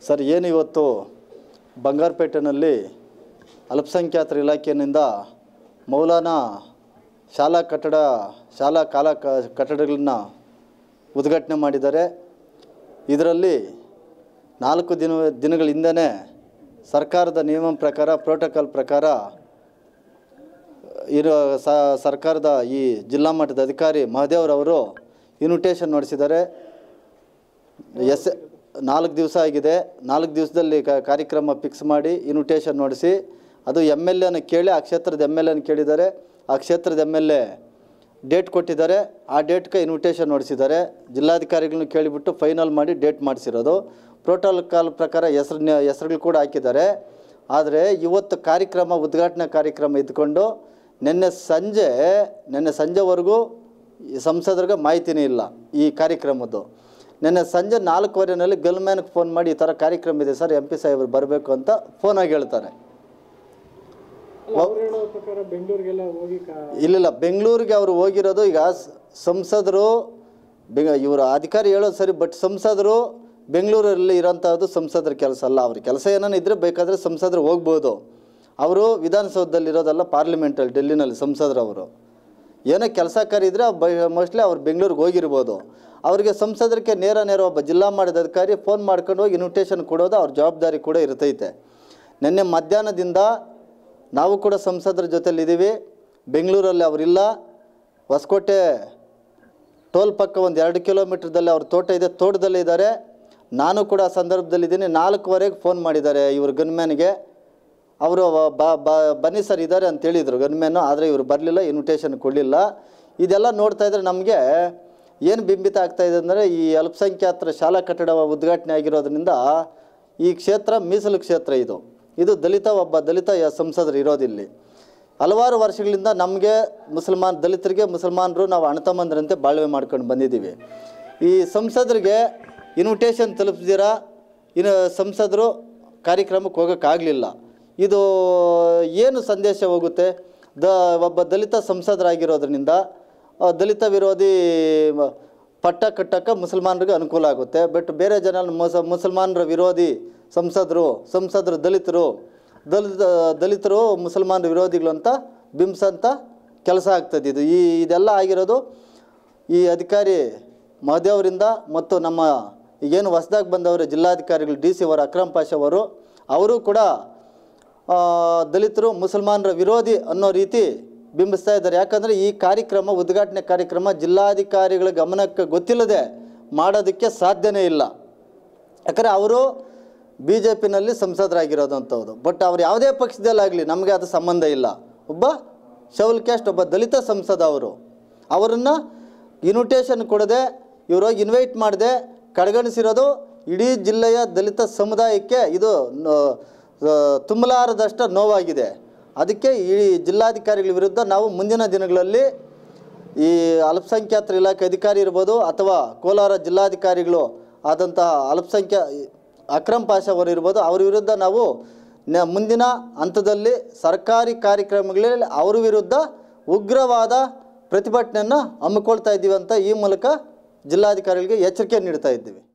sir ಏನು ಇವತ್ತು ಬಂಗಾರಪೇಟೆನಲ್ಲಿ ಅಲ್ಪಸಂಖ್ಯಾತರ ಇಲಾಖೆಯಿಂದ ಮೌಲಾನಾ ಶಾಲಾ ಕಟ್ಟಡ ಶಾಲಾ ಕಾಲ ಕ ಕಟ್ಟಡಗಳನ್ನ ಉದ್ಘಾಟನೆ ಮಾಡಿದ್ದಾರೆ ಇದರಲ್ಲಿ ನಾಲ್ಕು ದಿನ ದಿನಗಳ ಹಿಂದೆಯೇ ಸರ್ಕಾರದ ನಿಯಮ ಪ್ರಕಾರ ಪ್ರೋಟೋಕಾಲ್ ಪ್ರಕಾರ ಇರೋ ಸ ಸರ್ಕಾರದ ಈ ಜಿಲ್ಲಾ ಮಟ್ಟದ ಅಧಿಕಾರಿ ಮಹದೇವ್ರವರು ಇನ್ವಿಟೇಷನ್ ನೋಡಿಸಿದ್ದಾರೆ ಎಸ್ ನಾಲ್ಕು ದಿವಸ ಆಗಿದೆ ನಾಲ್ಕು ದಿವಸದಲ್ಲಿ ಕ- ಕಾರ್ಯಕ್ರಮ ಫಿಕ್ಸ್ ಮಾಡಿ ಇನ್ವಿಟೇಷನ್ ನೋಡಿಸಿ ಅದು ಎಮ್ ಎಲ್ ಎನ ಕೇಳಿ ಆ ಕ್ಷೇತ್ರದ ಎಮ್ ಎಲ್ ಎನ ಕೇಳಿದ್ದಾರೆ ಆ ಕ್ಷೇತ್ರದ ಎಮ್ ಎಲ್ ಎ ಡೇಟ್ ಕೊಟ್ಟಿದ್ದಾರೆ ಆ ಡೇಟ್ಗೆ ಇನ್ವಿಟೇಷನ್ ನೋಡಿಸಿದ್ದಾರೆ ಜಿಲ್ಲಾಧಿಕಾರಿಗಳನ್ನ ಕೇಳಿಬಿಟ್ಟು ಫೈನಲ್ ಮಾಡಿ ಡೇಟ್ ಮಾಡಿಸಿರೋದು ಪ್ರೋಟೋಕಾಲ್ ಪ್ರಕಾರ ಹೆಸ್ರನ್ನ ಹೆಸ್ರುಗಳು ಕೂಡ ಹಾಕಿದ್ದಾರೆ ಆದರೆ ಇವತ್ತು ಕಾರ್ಯಕ್ರಮ ಉದ್ಘಾಟನಾ ಕಾರ್ಯಕ್ರಮ ಇದ್ಕೊಂಡು ನಿನ್ನೆ ಸಂಜೆ ನಿನ್ನೆ ಸಂಜೆವರೆಗೂ ಈ ಸಂಸದರಿಗೆ ಮಾಹಿತಿನೇ ಇಲ್ಲ ಈ ಕಾರ್ಯಕ್ರಮದ್ದು ನಿನ್ನೆ ಸಂಜೆ ನಾಲ್ಕುವರೆನಲ್ಲಿ ಗಲ್ಮ್ಯಾನ್ಗೆ ಫೋನ್ ಮಾಡಿ ಈ ಥರ ಕಾರ್ಯಕ್ರಮ ಇದೆ ಸರ್ ಎಂ ಪಿ ಸಾಹೇಬರು ಬರಬೇಕು ಅಂತ ಫೋನಾಗಿ ಹೇಳ್ತಾರೆ ಅವ್ರು ಹೇಳೋ ಪ್ರಕಾರ ಬೆಂಗಳೂರಿಗೆಲ್ಲ ಹೋಗಿ ಕಾ ಇಲ್ಲಿಲ್ಲ ಬೆಂಗಳೂರಿಗೆ ಅವರು ಹೋಗಿರೋದು ಈಗ ಸ- ಸಂಸದರು ಬೆಂಗ ಇವರು ಅಧಿಕಾರಿ ಹೇಳೋದು ಸರಿ ಬಟ್ ಸಂಸದರು ಬೆಂಗಳೂರಲ್ಲಿ ಇರೋಂಥದ್ದು ಸಂಸದರ ಕೆಲಸ ಅಲ್ಲ ಅವ್ರ ಕೆಲಸ ಏನಾನ ಇದ್ದರೆ ಬೇಕಾದರೆ ಸಂಸದರು ಹೋಗ್ಬೋದು ಅವರು ವಿಧಾನಸೌಧದಲ್ಲಿ ಇರೋದಲ್ಲ ಪಾರ್ಲಿಮೆಂಟಲ್ಲಿ ಡೆಲ್ಲಿನಲ್ಲಿ ಸಂಸದರವರು ಏನೋ ಕೆಲಸ ಕಾರ್ಯ ಇದ್ದರೆ ಮೋಸ್ಟ್ಲಿ ಅವ್ರು ಬೆಂಗಳೂರಿಗೆ ಹೋಗಿರ್ಬೋದು ಅವರಿಗೆ ಸಂಸದರಿಗೆ ನೇರ ನೇರ ಒಬ್ಬ ಜಿಲ್ಲಾ ಮಾಡಿದ ಅಧಿಕಾರಿ ಫೋನ್ ಮಾಡ್ಕೊಂಡು ಹೋಗಿ ಇನ್ವಿಟೇಷನ್ ಕೊಡೋದು ಅವ್ರ ಜವಾಬ್ದಾರಿ ಕೂಡ ಇರ್ತೈತೆ ನಿನ್ನೆ ಮಧ್ಯಾಹ್ನದಿಂದ ನಾವು ಕೂಡ ಸಂಸದರ ಜೊತೆಲಿದ್ದೀವಿ ಬೆಂಗಳೂರಲ್ಲಿ ಅವರಿಲ್ಲ ಹೊಸಕೋಟೆ ಟೋಲ್ ಪಕ್ಕ ಒಂದು ಎರಡು ಕಿಲೋಮೀಟ್ರದಲ್ಲಿ ಅವ್ರ ತೋಟ ಇದೆ ತೋಟದಲ್ಲೇ ಇದ್ದಾರೆ ನಾನು ಕೂಡ ಆ ಸಂದರ್ಭದಲ್ಲಿದ್ದೀನಿ ನಾಲ್ಕುವರೆಗೆ ಫೋನ್ ಮಾಡಿದ್ದಾರೆ ಇವ್ರ ಗನ್ಮ್ಯಾನ್ಗೆ ಅವರು ಬ ಬ- ಬನ್ನಿ ಸರ್ ಇದ್ದಾರೆ ಅಂತ ಹೇಳಿದರು ಗನ್ಮ್ಯಾನು ಆದರೆ ಇವರು ಬರಲಿಲ್ಲ ಇನ್ವಿಟೇಷನ್ ಕೊಡಲಿಲ್ಲ ಇದೆಲ್ಲ ನೋಡ್ತಾ ಇದ್ರೆ ನಮಗೆ ಏನು ಬಿಂಬಿತ ಆಗ್ತಾ ಇದೆ ಅಂದರೆ ಈ ಅಲ್ಪಸಂಖ್ಯಾತರ ಶಾಲಾ ಕಟ್ಟಡ ಉದ್ಘಾಟನೆ ಆಗಿರೋದ್ರಿಂದ ಈ ಕ್ಷೇತ್ರ ಮೀಸಲು ಕ್ಷೇತ್ರ ಇದು ಇದು ದಲಿತ ಒಬ್ಬ ದಲಿತ ಯ- ಸಂಸದರು ಇರೋದಿಲ್ಲಿ ಹಲವಾರು ವರ್ಷಗಳಿಂದ ನಮಗೆ ಮುಸಲ್ಮಾನ್ ದಲಿತರಿಗೆ ಮುಸಲ್ಮಾನರು ನಾವು ಅಣ್ಣತಮ್ಮಂದ್ರಂತೆ ಬಾಳ್ವೆ ಮಾಡ್ಕೊಂಡು ಬಂದಿದ್ದೀವಿ ಈ ಸಂಸದರಿಗೆ ಇನ್ವಿಟೇಷನ್ ತಲುಪಿಸಿದಿರ ಇನ್ನು ಸಂಸದರು ಕಾರ್ಯಕ್ರಮಕ್ಕೆ ಹೋಗೋಕ್ಕಾಗಲಿಲ್ಲ ಇದು ಏನು ಸಂದೇಶ ಹೋಗುತ್ತೆ ದ ಒಬ್ಬ ದಲಿತ ಸಂಸದರಾಗಿರೋದ್ರಿಂದ ಆ, ದಲಿತ ವಿರೋಧಿ ಮ- ಪಟ್ಟ ಕಟ್ಟಕ್ಕೆ ಮುಸಲ್ಮಾನರಿಗೆ ಅನುಕೂಲ ಆಗುತ್ತೆ ಬಟ್ ಬೇರೆ ಜನ ಮುಸ ಮುಸಲ್ಮಾನರ ವಿರೋಧಿ ಸಂಸದರು ಸಂಸದರು ದಲಿತರು ದಲಿತ ದಲಿತರು ಮುಸಲ್ಮಾನರ ವಿರೋಧಿಗಳು ಅಂತ ಬಿಂಬಿಸಂತ ಕೆಲಸ ಆಗ್ತದೆ ಇದು ಈ ಇದೆಲ್ಲ ಆಗಿರೋದು ಈ ಅಧಿಕಾರಿ ಮಹದೇವರಿಂದ ಮತ್ತು ನಮ್ಮ ಏನು ಹೊಸದಾಗಿ ಬಂದವರು ಜಿಲ್ಲಾಧಿಕಾರಿಗಳು ಡಿ ಸಿ ಅವರು ಅಕ್ರಮ್ ಪಾಷ ಅವರು ಅವರು ಕೂಡ ಆ, ದಲಿತರು ಮುಸಲ್ಮಾನರ ವಿರೋಧಿ ಅನ್ನೋ ರೀತಿ ಬಿಂಬಿಸ್ತಾ ಇದ್ದಾರೆ ಯಾಕಂದರೆ ಈ ಕಾರ್ಯಕ್ರಮ ಉದ್ಘಾಟನೆ ಕಾರ್ಯಕ್ರಮ ಜಿಲ್ಲಾಧಿಕಾರಿಗಳ ಗಮನಕ್ಕೆ ಗೊತ್ತಿಲ್ಲದೆ ಮಾಡೋದಕ್ಕೆ ಸಾಧ್ಯನೇ ಇಲ್ಲ ಯಾಕಂದರೆ ಅವರು ಬಿ ಜೆ ಪಿನಲ್ಲಿ ಸಂಸದರಾಗಿರೋದಂಥವ್ರು ಬಟ್ ಅವ್ರು ಯಾವುದೇ ಪಕ್ಷದಲ್ಲಾಗಲಿ ನಮಗೆ ಅದು ಸಂಬಂಧ ಇಲ್ಲ ಒಬ್ಬ ಶೌಲ್ ಕ್ಯಾಸ್ಟ್ ಒಬ್ಬ ದಲಿತ ಸಂಸದ ಅವರು ಅವರನ್ನು ಇನ್ವಿಟೇಷನ್ ಕೊಡದೆ ಇವರು ಇನ್ವೈಟ್ ಮಾಡದೆ ಕಡೆಗಣಿಸಿರೋದು ಇಡೀ ಜಿಲ್ಲೆಯ ದಲಿತ ಸಮುದಾಯಕ್ಕೆ ಇದು ನ- ಆ, ತುಂಬಲಾರದಷ್ಟು ನೋವಾಗಿದೆ ಅದಕ್ಕೆ ಈ ಜಿಲ್ಲಾಧಿಕಾರಿಗಳ ವಿರುದ್ಧ ನಾವು ಮುಂದಿನ ದಿನಗಳಲ್ಲಿ ಈ ಅಲ್ಪಸಂಖ್ಯಾತರ ಇಲಾಖೆ ಅಧಿಕಾರಿ ಇರ್ಬೋದು ಅಥವಾ ಕೋಲಾರ ಜಿಲ್ಲಾಧಿಕಾರಿಗಳು ಆದಂತಹ ಅಲ್ಪಸಂಖ್ಯಾ ಅಕ್ರಮ್ ಪಾಷ ಅವರು ಇರ್ಬೋದು ಅವ್ರ ವಿರುದ್ಧ ನಾವು ನ- ಮುಂದಿನ ಹಂತದಲ್ಲಿ ಸರ್ಕಾರಿ ಕಾರ್ಯಕ್ರಮಗಳಲ್ಲಿ ಅವ್ರ ವಿರುದ್ಧ ಉಗ್ರವಾದ ಪ್ರತಿಭಟನೆಯನ್ನು ಹಮ್ಮಿಕೊಳ್ತಾ ಇದ್ದೀವಿ ಅಂತ ಈ ಮೂಲಕ ಜಿಲ್ಲಾಧಿಕಾರಿಗಳಿಗೆ ಎಚ್ಚರಿಕೆ ನೀಡ್ತಾ ಇದ್ದೀವಿ